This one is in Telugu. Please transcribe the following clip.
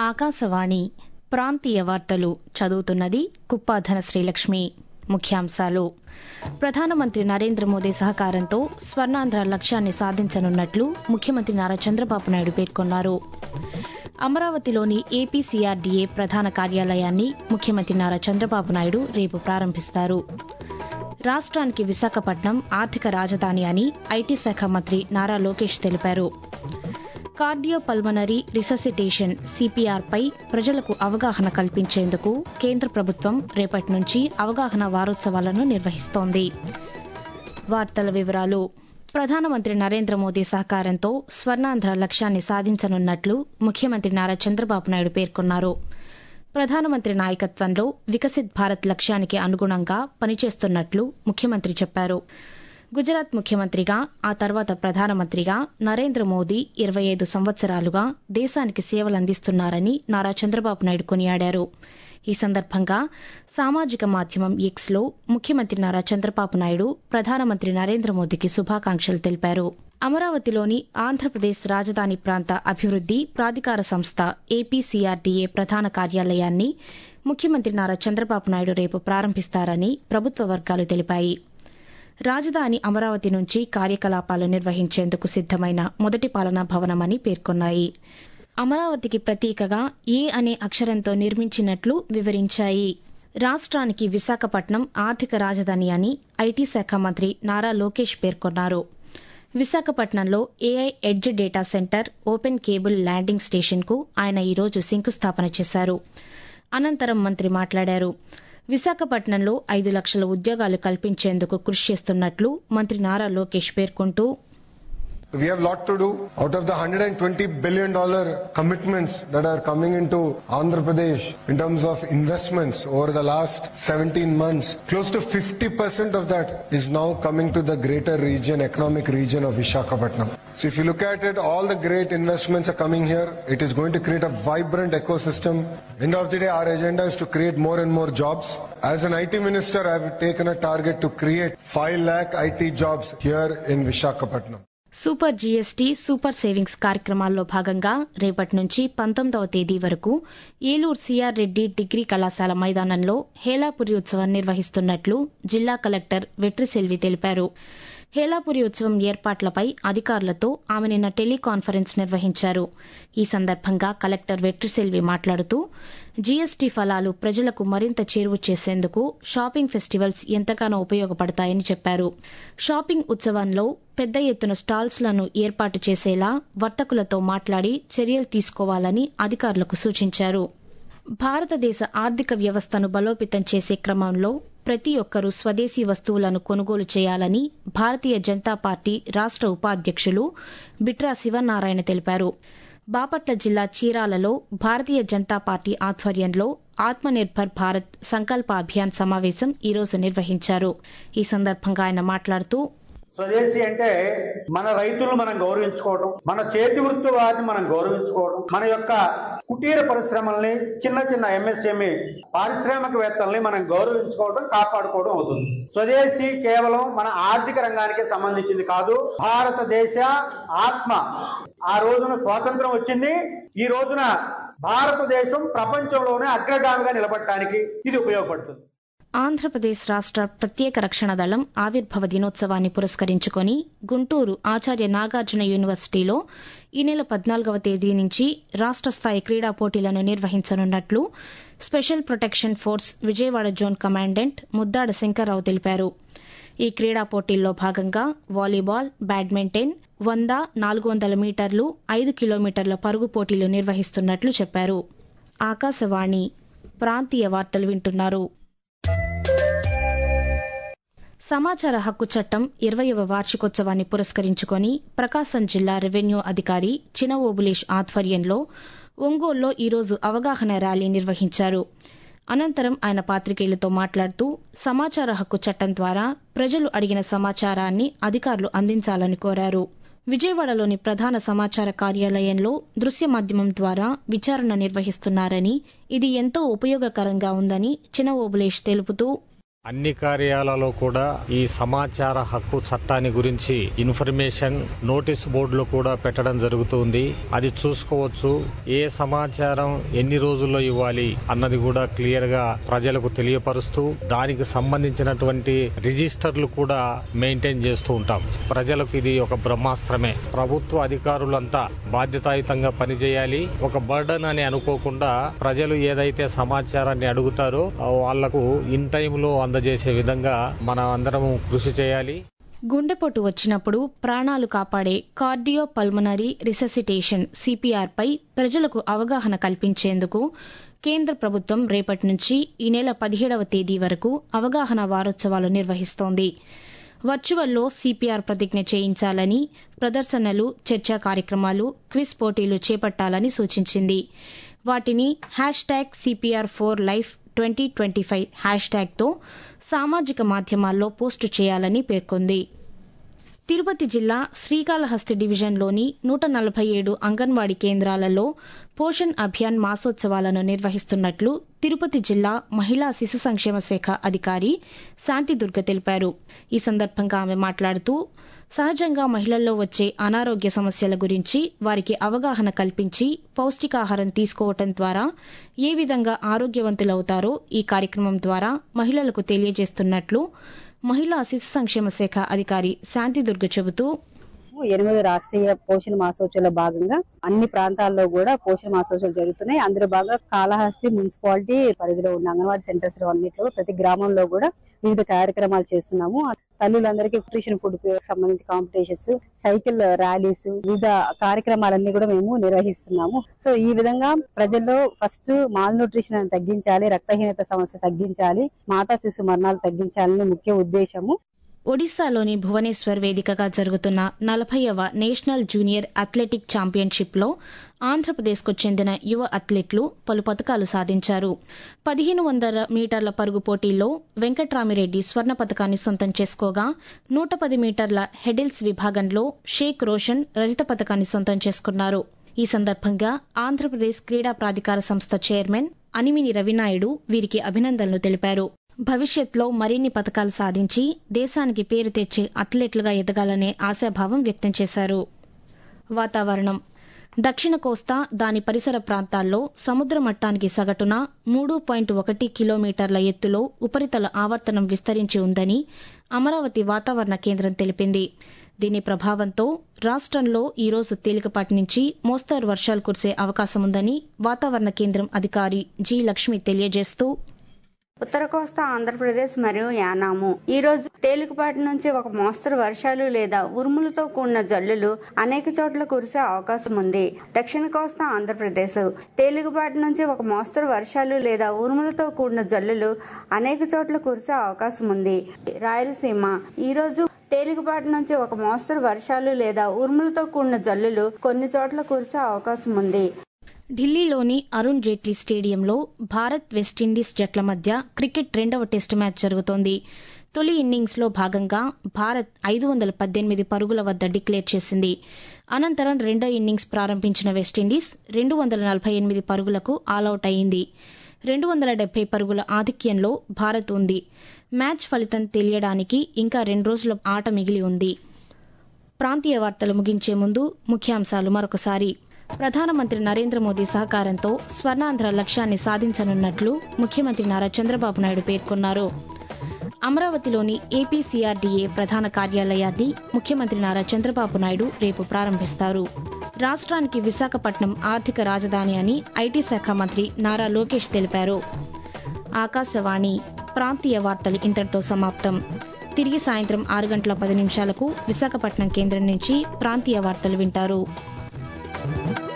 ఆకాశవాణి ప్రాంతీయ వార్తలు చదువుతున్నది కుప్పాధన శ్రీలక్ష్మి ముఖ్యాంశాలు ప్రధానమంత్రి నరేంద్ర మోదీ సహకారంతో స్వర్ణాంధ్ర లక్ష్యాన్ని సాధించనున్నట్లు ముఖ్యమంత్రి నారా చంద్రబాబు నాయుడు పేర్కొన్నారు అమరావతిలోని ఏపీసీఆర్డీఏ ప్రధాన కార్యాలయాన్ని ముఖ్యమంత్రి నారా చంద్రబాబు నాయుడు రేపు ప్రారంభిస్తారు రాష్ట్రానికి విశాఖపట్నం ఆర్థిక రాజధాని అని ఐటీ శాఖ మంత్రి నారా లోకేష్ తెలిపారు కార్డియోపల్మనరీ రిససిటేషన్ సిపిఆర్పై ప్రజలకు అవగాహన కల్పించేందుకు కేంద్ర ప్రభుత్వం రేపటి నుంచి అవగాహన వారోత్సవాలను నిర్వహిస్తోంది వార్తల వివరాలు ప్రధానమంత్రి నరేంద్ర మోదీ సహకారంతో స్వర్ణాంధ్ర లక్ష్యాన్ని సాధించనున్నట్లు ముఖ్యమంత్రి నారా చంద్రబాబు నాయుడు పేర్కొన్నారు ప్రధానమంత్రి నాయకత్వంలో వికసిత్ భారత్ లక్ష్యానికి అనుగుణంగా పనిచేస్తున్నట్లు ముఖ్యమంత్రి చెప్పారు గుజరాత్ ముఖ్యమంత్రిగా ఆ తర్వాత ప్రధానమంత్రిగా నరేంద్ర మోదీ ఇరవై ఐదు సంవత్సరాలుగా దేశానికి సేవలందిస్తున్నారని నారా చంద్రబాబు నాయుడు కొనియాడారు ఈ సందర్భంగా సామాజిక మాధ్యమం ఎక్స్ లో ముఖ్యమంత్రి నారా చంద్రబాబు నాయుడు ప్రధానమంత్రి నరేంద్ర మోదీకి శుభాకాంక్షలు తెలిపారు అమరావతిలోని ఆంధ్రప్రదేశ్ రాజధాని ప్రాంత అభివృద్ది ప్రాధికార సంస్థ ఏపీసీఆర్డీఏ ప్రధాన కార్యాలయాన్ని ముఖ్యమంత్రి నారా చంద్రబాబు నాయుడు రేపు ప్రారంభిస్తారని ప్రభుత్వ వర్గాలు తెలిపాయి రాజధాని అమరావతి నుంచి కార్యకలాపాలు నిర్వహించేందుకు సిద్దమైన మొదటి పాలనా భవనమని పేర్కొన్నాయి అమరావతికి ప్రతీకగా ఏ అనే అక్షరంతో నిర్మించినట్లు వివరించాయి రాష్ట్రానికి విశాఖపట్నం ఆర్థిక రాజధాని అని ఐటీ శాఖ మంత్రి నారా లోకేష్ పేర్కొన్నారు విశాఖపట్నంలో AI edge data centre open cable landing స్టేషన్కు ఆయన ఈరోజు శంకుస్థాపన చేశారు అనంతరం మంత్రి మాట్లాడారు విశాఖపట్నంలో ఐదు లక్షల ఉద్యోగాలు కల్పించేందుకు కృషి చేస్తున్నట్లు మంత్రి నారా లోకేష్ పేర్కొంటూ We have lot to do. Out of the 120 billion dollar commitments that are coming into Andhra Pradesh in terms of investments over the last 17 months, close to 50% of that is now coming to the greater region, economic region of Vishakhapatnam. So if you look at it, all the great investments are coming here. It is going to create a vibrant ecosystem. End of the day, our agenda is to create more and more jobs. As an IT minister, I have taken a target to create 5 lakh IT jobs here in Vishakhapatnam. Super GST super savings కార్యక్రమాల్లో భాగంగా రేపటి నుంచి పంతొమ్మిదవ తేదీ వరకు ఏలూరు సిఆర్ రెడ్డి డిగ్రీ కళాశాల మైదానంలో హేలాపురి ఉత్సవం నిర్వహిస్తున్నట్లు జిల్లా కలెక్టర్ వెట్రిసెల్వి తెలిపారు హేలాపురి ఉత్సవం ఏర్పాట్లపై అధికారులతో ఆమె నిన్న టెలికాన్ఫరెన్స్ నిర్వహించారు ఈ సందర్భంగా కలెక్టర్ వెట్రిసెల్వి మాట్లాడుతూ జీఎస్టీ ఫలాలు ప్రజలకు మరింత చేరువ చేసేందుకు షాపింగ్ ఫెస్టివల్స్ ఎంతగానో ఉపయోగపడతాయని చెప్పారు షాపింగ్ ఉత్సవంలో పెద్ద ఎత్తున స్టాల్స్లను ఏర్పాటు చేసేలా వర్తకులతో మాట్లాడి చర్యలు తీసుకోవాలని అధికారులకు సూచించారు భారతదేశ ఆర్థిక వ్యవస్థను బలోపేతం చేసే క్రమంలో ప్రతి ఒక్కరూ స్వదేశీ వస్తువులను కొనుగోలు చేయాలని భారతీయ జనతా పార్టీ రాష్ట ఉపాధ్యక్షులు బిట్రా శివనారాయణ తెలిపారు బాపట్ల జిల్లా చీరాలలో భారతీయ జనతా పార్టీ ఆధ్వర్యంలో ఆత్మనిర్భర్ భారత్ సంకల్ప అభియాన్ సమావేశం ఈరోజు నిర్వహించారు ఈ సందర్భంగా ఆయన మాట్లాడుతూ స్వదేశీ అంటే మన రైతులను మనం గౌరవించుకోవడం మన చేతి వృత్తి వారిని మనం గౌరవించుకోవడం మన యొక్క కుటీర పరిశ్రమల్ని చిన్న చిన్న ఎంఎస్ఎంఈ పారిశ్రామికవేత్తల్ని మనం గౌరవించుకోవడం కాపాడుకోవడం అవుతుంది స్వదేశీ కేవలం మన ఆర్థిక రంగానికి సంబంధించింది కాదు భారతదేశ ఆత్మ ఆ రోజున స్వాతంత్రం వచ్చింది ఈ రోజున భారతదేశం ప్రపంచంలోనే అగ్రగామిగా నిలబడటానికి ఇది ఉపయోగపడుతుంది ఆంధ్రప్రదేశ్ రాష్ట ప్రత్యేక రక్షణ దళం ఆవిర్భావ దినోత్సవాన్ని పురస్కరించుకొని గుంటూరు ఆచార్య నాగార్జున యూనివర్సిటీలో ఈ నెల పద్నాలుగవ తేదీ నుంచి రాష్ట స్థాయి క్రీడా పోటీలను నిర్వహించనున్నట్లు special protection force Vijayawada zone commandant Muddada Shankar Rao తెలిపారు ఈ క్రీడా పోటీల్లో భాగంగా వాలీబాల్ బ్యాడ్మింటన్ వంద నాలుగు వందల మీటర్లు ఐదు కిలోమీటర్ల పరుగు పోటీలు నిర్వహిస్తున్నట్లు చెప్పారు ఆకాశవాణి ప్రాంతీయ వార్తలు వింటున్నారు సమాచార హక్కు చట్టం ఇరవయవ వార్షికోత్సవాన్ని పురస్కరించుకొని ప్రకాశం జిల్లా రెవెన్యూ అధికారి చిన ఓబులేష్ ఆధ్వర్యంలో ఒంగోలులో ఈరోజు అవగాహన ర్యాలీ నిర్వహించారు అనంతరం ఆయన పాత్రికేయులతో మాట్లాడుతూ సమాచార హక్కు చట్టం ద్వారా ప్రజలు అడిగిన సమాచారాన్ని అధికారులు అందించాలని కోరారు విజయవాడలోని ప్రధాన సమాచార కార్యాలయంలో దృశ్య మాధ్యమం ద్వారా విచారణ నిర్వహిస్తున్నారని ఇది ఎంతో ఉపయోగకరంగా ఉందని చిన ఓబులేష్ తెలుపుతూ అన్ని కార్యాలలో కూడా ఈ సమాచార హక్కు చట్టాన్ని గురించి ఇన్ఫర్మేషన్ నోటీస్ బోర్డులో కూడా పెట్టడం జరుగుతుంది అది చూసుకోవచ్చు ఏ సమాచారం ఎన్ని రోజుల్లో ఇవ్వాలి అన్నది కూడా క్లియర్ గా ప్రజలకు తెలియపరుస్తూ దానికి సంబంధించినటువంటి రిజిస్టర్లు కూడా మెయింటైన్ చేస్తూ ఉంటాం ప్రజలకు ఇది ఒక బ్రహ్మాస్త్రమే ప్రభుత్వ అధికారులంతా బాధ్యతాయుతంగా పనిచేయాలి ఒక బర్డన్ అని అనుకోకుండా ప్రజలు ఏదైతే సమాచారాన్ని అడుగుతారో వాళ్లకు ఇన్ టైంలో అందజేసే విధంగా మనం అందరం కృషి చేయాలి గుండెపోటు వచ్చినప్పుడు ప్రాణాలు కాపాడే కార్డియో పల్మనరీ రిససిటేషన్ సిపిఆర్ పై ప్రజలకు అవగాహన కల్పించేందుకు కేంద్ర ప్రభుత్వం రేపటి నుంచి ఈ నెల పదిహేడవ తేదీ వరకు అవగాహన వారోత్సవాలు నిర్వహిస్తోంది వర్చువల్లో సిపిఆర్ ప్రతిజ్ఞ చేయించాలని ప్రదర్శనలు చర్చా కార్యక్రమాలు క్విజ్ పోటీలు చేపట్టాలని సూచించింది వాటిని hashtag CPR for life twenty twenty five హ్యాష్ ట్యాగ్తో సామాజిక మాధ్యమాల్లో పోస్టు చేయాలని పేర్కొంది తిరుపతి జిల్లా శ్రీకాళహస్తి డివిజన్లోని నూట నలభై ఏడు అంగన్వాడీ కేంద్రాలలో పోషణ్ అభియాన్ మాసోత్సవాలను నిర్వహిస్తున్నట్లు తిరుపతి జిల్లా మహిళా శిశు సంక్షేమ శాఖ అధికారి శాంతిదుర్గ తెలిపారు ఈ సందర్భంగా ఆమె మాట్లాడుతూ సహజంగా మహిళల్లో వచ్చే అనారోగ్య సమస్యల గురించి వారికి అవగాహన కల్పించి పౌష్టికాహారం తీసుకోవటం ద్వారా ఏ విధంగా ఆరోగ్యవంతులవుతారో ఈ కార్యక్రమం ద్వారా మహిళలకు తెలియజేస్తున్నట్లు మహిళా శిశు సంక్షేమ శాఖ అధికారి శాంతిదుర్గ చెబుతూ ఎనిమిది రాష్ట్రీయ పోషణ మాసోత్సవంలో భాగంగా అన్ని ప్రాంతాల్లో కూడా పోషణ మాసోత్సవాలు జరుగుతున్నాయి అందులో భాగంగా కాళహస్తి మున్సిపాలిటీ పరిధిలో ఉన్న అంగన్వాడీ సెంటర్స్ లో అన్నిట్లో ప్రతి గ్రామంలో కూడా వివిధ కార్యక్రమాలు చేస్తున్నాము తల్లులందరికీ న్యూట్రిషన్ ఫుడ్ సంబంధించి కాంపిటీషన్స్ సైకిల్ ర్యాలీస్ వివిధ కార్యక్రమాలన్నీ కూడా మేము నిర్వహిస్తున్నాము సో ఈ విధంగా ప్రజల్లో ఫస్ట్ మాల్ న్యూట్రిషన్ తగ్గించాలి రక్తహీనత సమస్య తగ్గించాలి మాతా శిశు మరణాలు తగ్గించాలని ముఖ్య ఉద్దేశము ఒడిశాలోని భువనేశ్వర్ వేదికగా జరుగుతున్న నలభైవ నేషనల్ జూనియర్ అథ్లెటిక్ ఛాంపియన్షిప్లో ఆంధ్రప్రదేశ్కు చెందిన యువ అథ్లెట్లు పలు పథకాలు సాధించారు పదిహేను వందల మీటర్ల పరుగు పోటీల్లో వెంకట్రామిరెడ్డి స్వర్ణ పథకాన్ని సొంతం చేసుకోగా నూట పది మీటర్ల హెడిల్స్ విభాగంలో షేక్ రోషన్ రజత పథకాన్ని సొంతం చేసుకున్నారు ఈ సందర్భంగా ఆంధ్రప్రదేశ్ క్రీడా ప్రాధికార సంస్థ చైర్మన్ అనిమిని రవినాయుడు వీరికి అభినందనలు తెలిపారు భవిష్యత్లో మరిన్ని పథకాలు సాధించి దేశానికి పేరు తెచ్చే అథ్లెట్లుగా ఎదగాలనే ఆశాభావం వ్యక్తం చేశారు వాతావరణం దక్షిణ కోస్తా దాని పరిసర ప్రాంతాల్లో సముద్ర మట్టానికి సగటున మూడు పాయింట్ ఒకటి కిలోమీటర్ల ఎత్తులో ఉపరితల ఆవర్తనం విస్తరించి ఉందని అమరావతి వాతావరణ కేంద్రం తెలిపింది దీని ప్రభావంతో రాష్టంలో ఈరోజు తేలికపాటి నుంచి మోస్తరు వర్షాలు కురిసే అవకాశముందని వాతావరణ కేంద్రం అధికారి జి లక్ష్మి తెలియజేస్తూ ఉత్తర కోస్తా ఆంధ్రప్రదేశ్ మరియు యానాము ఈ రోజు తేలికపాటి నుంచి ఒక మోస్తరు వర్షాలు లేదా ఉరుములతో కూడిన జల్లులు అనేక చోట్ల కురిసే అవకాశం ఉంది దక్షిణ కోస్తా ఆంధ్రప్రదేశ్ తేలికపాటి నుంచి ఒక మోస్తరు వర్షాలు లేదా ఉరుములతో కూడిన జల్లులు అనేక చోట్ల కురిసే అవకాశం ఉంది రాయలసీమ ఈ రోజు తేలికపాటి నుంచి ఒక మోస్తరు వర్షాలు లేదా ఉరుములతో కూడిన జల్లులు కొన్ని చోట్ల కురిసే అవకాశం ఉంది ఢిల్లీలోని అరుణ్ జైట్లీ స్టేడియంలో భారత్ వెస్టిండీస్ జట్ల మధ్య క్రికెట్ రెండవ టెస్టు మ్యాచ్ జరుగుతోంది తొలి ఇన్నింగ్స్లో భాగంగా భారత్ ఐదు వందల పద్దెనిమిది పరుగుల వద్ద డిక్లేర్ చేసింది అనంతరం రెండో ఇన్నింగ్స్ ప్రారంభించిన వెస్టిండీస్ రెండు వందల నలభై ఎనిమిది పరుగులకు ఆలౌట్ అయింది రెండు వందల డెబ్బై పరుగుల ఆధిక్యంలో భారత్ ఉంది మ్యాచ్ ఫలితం తెలియడానికి ఇంకా రెండు రోజుల ఆట మిగిలి ఉంది ప్రాంతీయ వార్తలు ముగించే ముందు ముఖ్యాంశాలు మరొకసారి ప్రధానమంత్రి నరేంద్ర మోదీ సహకారంతో స్వర్ణాంధ్ర లక్ష్యాన్ని సాధించనున్నట్లు ముఖ్యమంత్రి నారా చంద్రబాబు నాయుడు పేర్కొన్నారు అమరావతిలోని ఏపీసీఆర్డీఏ ప్రధాన కార్యాలయాన్ని ముఖ్యమంత్రి నారా చంద్రబాబు నాయుడు రేపు ప్రారంభిస్తారు రాష్ట్రానికి విశాఖపట్నం ఆర్థిక రాజధాని అని ఐటీ శాఖ మంత్రి నారా లోకేష్ తెలిపారు ఆకాశవాణి ప్రాంతీయ వార్తలు ఇంతటితో సమాప్తం తిరిగి సాయంత్రం ఆరు గంటల పది నిమిషాలకు విశాఖపట్నం కేంద్రం నుంచి ప్రాంతీయ వార్తలు వింటారు